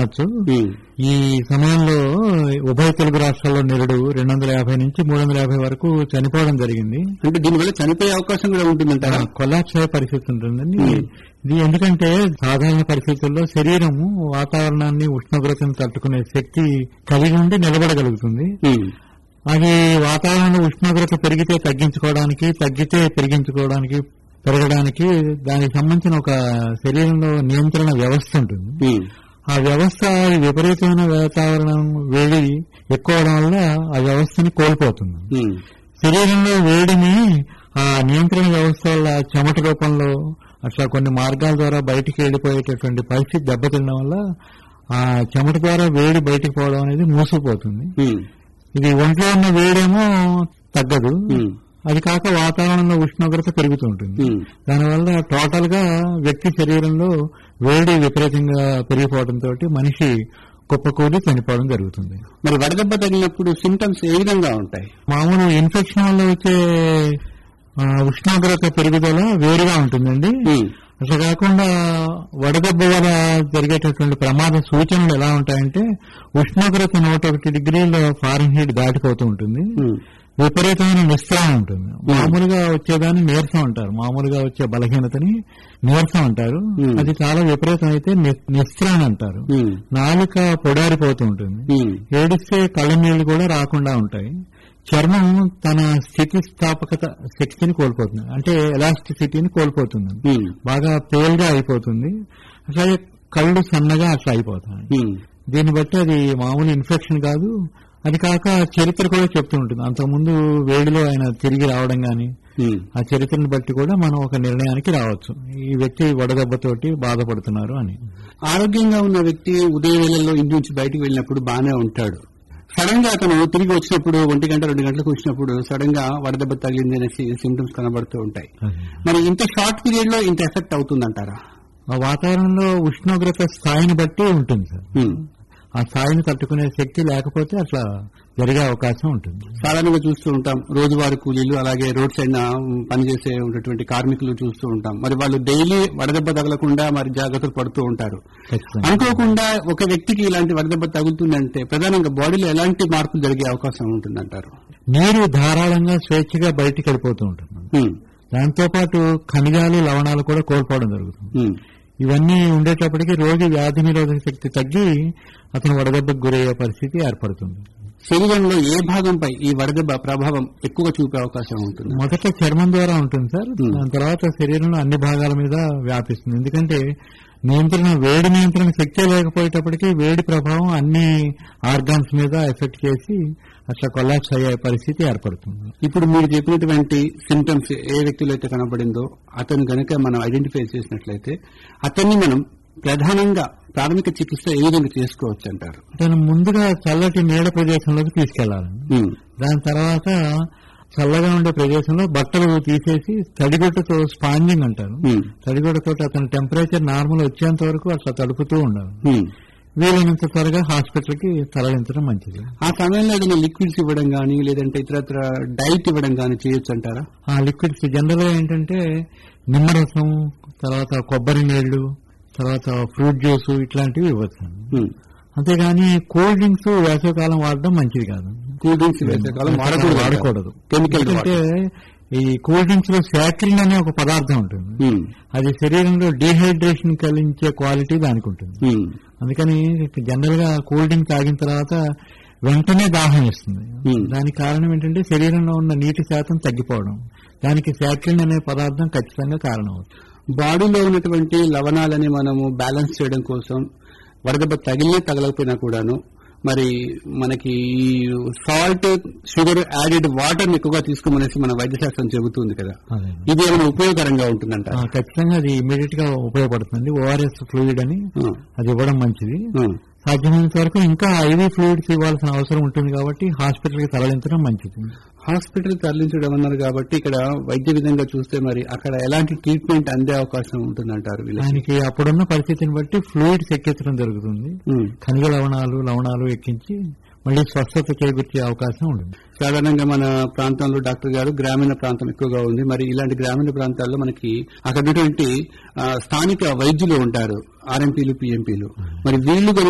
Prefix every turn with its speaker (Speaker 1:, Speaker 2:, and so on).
Speaker 1: అనొచ్చు
Speaker 2: ఉమ్.
Speaker 1: ఈ సమయంలో ఉభయ తెలుగు రాష్ట్రాల్లో నిరుడు రెండు వందల యాభై నుంచి మూడు వందల యాభై వరకు చనిపోవడం జరిగింది
Speaker 2: అంటే దీనివల్ల చనిపోయే అవకాశం కూడా ఉంటుందంటారా
Speaker 1: కొలాప్స్ అయ్యే పరిస్థితి ఉంటుందండి ఇది ఎందుకంటే సాధారణ పరిస్థితుల్లో శరీరము వాతావరణాన్ని ఉష్ణోగ్రతను తట్టుకునే శక్తి కలిగి ఉండి నిలబడగలుగుతుంది
Speaker 2: ఉమ్.
Speaker 1: అది వాతావరణ ఉష్ణోగ్రత పెరిగితే తగ్గించుకోవడానికి తగ్గితే పెరిగించుకోవడానికి పెరగడానికి దానికి సంబంధించిన ఒక శరీరంలో నియంత్రణ వ్యవస్థ ఉంటుంది
Speaker 2: ఉమ్.
Speaker 1: ఆ వ్యవస్థ ఈ విపరీతమైన వాతావరణం వేడి ఎక్కువ అవడం వల్ల ఆ వ్యవస్థని కోల్పోతుంది
Speaker 2: ఉమ్.
Speaker 1: శరీరంలో వేడిని ఆ నియంత్రణ వ్యవస్థ వల్ల చెమట రూపంలో అట్లా కొన్ని మార్గాల ద్వారా బయటికి వెళ్ళిపోయేటటువంటి పరిస్థితి దెబ్బతినడం వల్ల ఆ చెమట ద్వారా వేడి బయటికి పోవడం అనేది మూసుకుపోతుంది
Speaker 2: ఉమ్.
Speaker 1: ఇది ఒంట్లో ఉన్న వేడేమో తగ్గదు
Speaker 2: ఉమ్.
Speaker 1: అది కాక వాతావరణంలో ఉష్ణోగ్రత పెరుగుతూ ఉంటుంది
Speaker 2: ఉమ్.
Speaker 1: దానివల్ల టోటల్ గా వ్యక్తి శరీరంలో వేడి విపరీతంగా పెరిగిపోవడంతో మనిషి కుప్పకూలి చనిపోవడం జరుగుతుంది
Speaker 2: మరి వడదెబ్బ తగిలినప్పుడు సిమ్టమ్స్ ఏ విధంగా ఉంటాయి
Speaker 1: మామూలు ఇన్ఫెక్షన్ వల్ల వచ్చే ఆ, ఉష్ణోగ్రత పెరుగుదల వేరుగా ఉంటుందండి
Speaker 2: ఉమ్.
Speaker 1: అట్లా కాకుండా వడదెబ్బ వల్ల జరిగేటటువంటి ప్రమాద సూచనలు ఎలా ఉంటాయంటే ఉష్ణోగ్రత నూట ఒకటి డిగ్రీల ఫారెన్ హీట్ దాటిపోతూ ఉంటుంది
Speaker 2: ఉమ్.
Speaker 1: విపరీతమైన నిస్త్రావం ఉంటుంది మామూలుగా వచ్చేదాన్ని నీరసం అంటారు మామూలుగా వచ్చే బలహీనతని నీరసం అంటారు
Speaker 2: Hmm.
Speaker 1: అది చాలా విపరీతం అయితే ని- నిస్త్రాన్ అంటారు
Speaker 2: ఉమ్.
Speaker 1: నాలుక పొడారిపోతూ ఉంటుంది
Speaker 2: ఉమ్.
Speaker 1: ఏడిస్తే కళ్ళ నీళ్లు కూడా రాకుండా ఉంటాయి చర్మం తన స్థితిస్థాపకత శక్తిని కోల్పోతుంది అంటే ఎలాస్టిసిటీని కోల్పోతుంది
Speaker 2: ఉమ్.
Speaker 1: బాగా పేల్గా అయిపోతుంది అట్లాగే కళ్ళు సన్నగా అట్లా అయిపోతాయి
Speaker 2: ఉమ్.
Speaker 1: దీన్ని బట్టి అది మామూలు ఇన్ఫెక్షన్ కాదు అది కాక చరిత్ర కూడా చెప్తూ ఉంటుంది అంతకుముందు వేడిలో ఆయన తిరిగి రావడం గాని
Speaker 2: ఉమ్.
Speaker 1: ఆ చరిత్రను బట్టి కూడా మనం ఒక నిర్ణయానికి రావచ్చు ఈ వ్యక్తి వడదెబ్బతోటి బాధపడుతున్నారు అని
Speaker 2: ఆరోగ్యంగా ఉన్న వ్యక్తి ఉదయం వేళల్లో ఇంటి నుంచి బయటికి వెళ్ళినప్పుడు బాగానే ఉంటాడు సడన్ గా అతను తిరిగి వచ్చినప్పుడు ఒంటి గంట రెండు గంటలకు వచ్చినప్పుడు సడన్ గా వడదెబ్బ తగిలింది అనేసి సిమ్టమ్స్ కనబడుతూ ఉంటాయి మరి ఇంత షార్ట్ పీరియడ్ లో ఇంత ఎఫెక్ట్ అవుతుందంటారా
Speaker 1: ఆ వాతావరణంలో ఉష్ణోగ్రత స్థాయిని బట్టి ఉంటుంది సార్
Speaker 2: ఉమ్.
Speaker 1: ఆ స్థాయిని తట్టుకునే శక్తి లేకపోతే అట్లా జరిగే అవకాశం ఉంటుంది
Speaker 2: సాధారణంగా చూస్తూ ఉంటాం రోజువారీ కూలీలు అలాగే రోడ్ సైడ్ పనిచేసే ఉన్నటువంటి కార్మికులు చూస్తూ ఉంటాం మరి వాళ్ళు డైలీ వడదెబ్బ తగలకుండా మరి జాగ్రత్తలు పడుతూ ఉంటారు
Speaker 1: ఖచ్చితంగా.
Speaker 2: అనుకోకుండా ఒక వ్యక్తికి ఇలాంటి వడదెబ్బ తగులుతుందంటే ప్రధానంగా బాడీలో ఎలాంటి మార్పులు జరిగే అవకాశం ఉంటుందంటారు
Speaker 1: నీరు ధారాళంగా స్వేచ్ఛగా బయటికి వెళ్ళిపోతూ ఉంటుంది
Speaker 2: ఉమ్.
Speaker 1: దాంతో పాటు ఖనిజాలు లవణాలు కూడా కోల్పోవడం జరుగుతుంది
Speaker 2: ఉమ్.
Speaker 1: ఇవన్నీ ఉండేటప్పటికీ రోజు వ్యాధి నిరోధక శక్తి తగ్గి అతను వడదెబ్బకు గురయ్యే పరిస్థితి ఏర్పడుతుంది
Speaker 2: శరీరంలో ఏ భాగంపై ఈ వడదెబ్బ ప్రభావం ఎక్కువగా చూపే అవకాశం ఉంటుంది
Speaker 1: మొదట చర్మం ద్వారా ఉంటుంది సార్
Speaker 2: Hmm.
Speaker 1: దాని తర్వాత శరీరంలో అన్ని భాగాల మీద వ్యాపిస్తుంది ఎందుకంటే నియంత్రణ వేడి నియంత్రణ శక్తే లేకపోయేటప్పటికీ వేడి ప్రభావం అన్ని ఆర్గాన్స్ మీద ఎఫెక్ట్ చేసి అట్లా కొలాప్స్ అయ్యే పరిస్థితి ఏర్పడుతుంది
Speaker 2: ఇప్పుడు మీరు చెప్పినటువంటి సిమ్టమ్స్ ఏ వ్యక్తిలో అయితే కనబడిందో అతను గనక మనం ఐడెంటిఫై చేసినట్లయితే అతన్ని మనం ప్రధానంగా ప్రాథమిక చికిత్స ఏ విధంగా చేసుకోవచ్చు అంటారు
Speaker 1: అతను ముందుగా చల్లటి నీడ ప్రదేశంలోకి తీసుకెళ్లాలండి
Speaker 2: ఉమ్.
Speaker 1: దాని తర్వాత చల్లగా ఉండే ప్రదేశంలో బట్టలు తీసేసి తడిగుడ్డతో స్పాంజింగ్ అంటారు
Speaker 2: ఉమ్.
Speaker 1: తడిగుడ్డతో అతని టెంపరేచర్ నార్మల్ వచ్చేంత వరకు అట్లా తడుపుతూ ఉండాలి
Speaker 2: ఉమ్.
Speaker 1: వీలైనంత త్వరగా హాస్పిటల్ కి తరలించడం మంచిది
Speaker 2: ఆ సమయంలో ఏదైనా లిక్విడ్స్ ఇవ్వడం గానీ లేదంటే ఇతరత్ర డైట్ ఇవ్వడం గానీ చేయొచ్చు అంటారా
Speaker 1: ఆ లిక్విడ్స్ జనరల్ గా ఏంటంటే నిమ్మరసం తర్వాత కొబ్బరి నీళ్లు తర్వాత ఫ్రూట్ జ్యూస్ ఇట్లాంటివి ఇవ్వచ్చు
Speaker 2: ఉమ్.
Speaker 1: అంతేగాని కూల్ డ్రింక్స్ వేసవికాలం వాడడం మంచిది కాదు
Speaker 2: కూల్ డ్రింక్స్ వేసవికాలం వాడకూడదు
Speaker 1: వాడకూడదు
Speaker 2: కెమికల్
Speaker 1: ఎందుకంటే ఈ కూల్ డ్రింక్స్ లో శాక్రిన్ అనే ఒక పదార్థం ఉంటుంది
Speaker 2: ఉమ్.
Speaker 1: అది శరీరంలో డీహైడ్రేషన్ కలిగించే క్వాలిటీ దానికి ఉంటుంది
Speaker 2: ఉమ్.
Speaker 1: అందుకని జనరల్ గా కూల్ డ్రింక్ తాగిన తర్వాత వెంటనే దాహం ఇస్తుంది
Speaker 2: Hmm.
Speaker 1: దానికి కారణం ఏంటంటే శరీరంలో ఉన్న నీటి శాతం తగ్గిపోవడం దానికి శాక్రిన్ అనే పదార్థం ఖచ్చితంగా కారణం అవుతుంది
Speaker 2: బాడీలో ఉన్నటువంటి లవణాలని మనము బ్యాలెన్స్ చేయడం కోసం వడదెబ్బ తగిలినా తగలకపోయినా కూడాను మరి మనకి ఈ సాల్ట్ షుగర్ యాడెడ్ వాటర్ ఎక్కువగా తీసుకోమనేసి మన వైద్యశాస్త్రం చెబుతుంది కదా
Speaker 1: అదే.
Speaker 2: ఇది ఏమైనా ఉపయోగకరంగా ఉంటుందంట
Speaker 1: ఆ, ఖచ్చితంగా అది ఇమీడియట్ గా ఉపయోగపడుతుంది ఓఆర్ఎస్ ఫ్లూయిడ్ అని అది ఇవ్వడం మంచిది సాధ్యమైనంత వరకు ఇంకా ఐవీ ఫ్లూయిడ్స్ ఇవ్వాల్సిన అవసరం ఉంటుంది కాబట్టి హాస్పిటల్ కి తరలించడం మంచిది
Speaker 2: హాస్పిటల్ తరలించడం అన్నారు కాబట్టి ఇక్కడ వైద్య విధంగా చూస్తే మరి అక్కడ ఎలాంటి ట్రీట్మెంట్ అందే అవకాశం ఉంటుందంటారు వీళ్ళకి
Speaker 1: ఆయనకి అప్పుడున్న పరిస్థితిని బట్టి ఫ్లూయిడ్స్ ఎక్కించడం జరుగుతుంది
Speaker 2: ఉమ్.
Speaker 1: ఖనిజ లవణాలు లవణాలు ఎక్కించి మళ్ళీ స్వస్థత చేకూర్చే అవకాశం ఉంటుంది
Speaker 2: సాధారణంగా మన ప్రాంతంలో డాక్టర్ గారు గ్రామీణ ప్రాంతం ఎక్కువగా ఉంది మరి ఇలాంటి గ్రామీణ ప్రాంతాల్లో మనకి అక్కడ ఉన్నటువంటి ఆ, స్థానిక వైద్యులు ఉంటారు ఆర్ఎంపీలు పిఎంపీలు మరి వీళ్ళు కనుక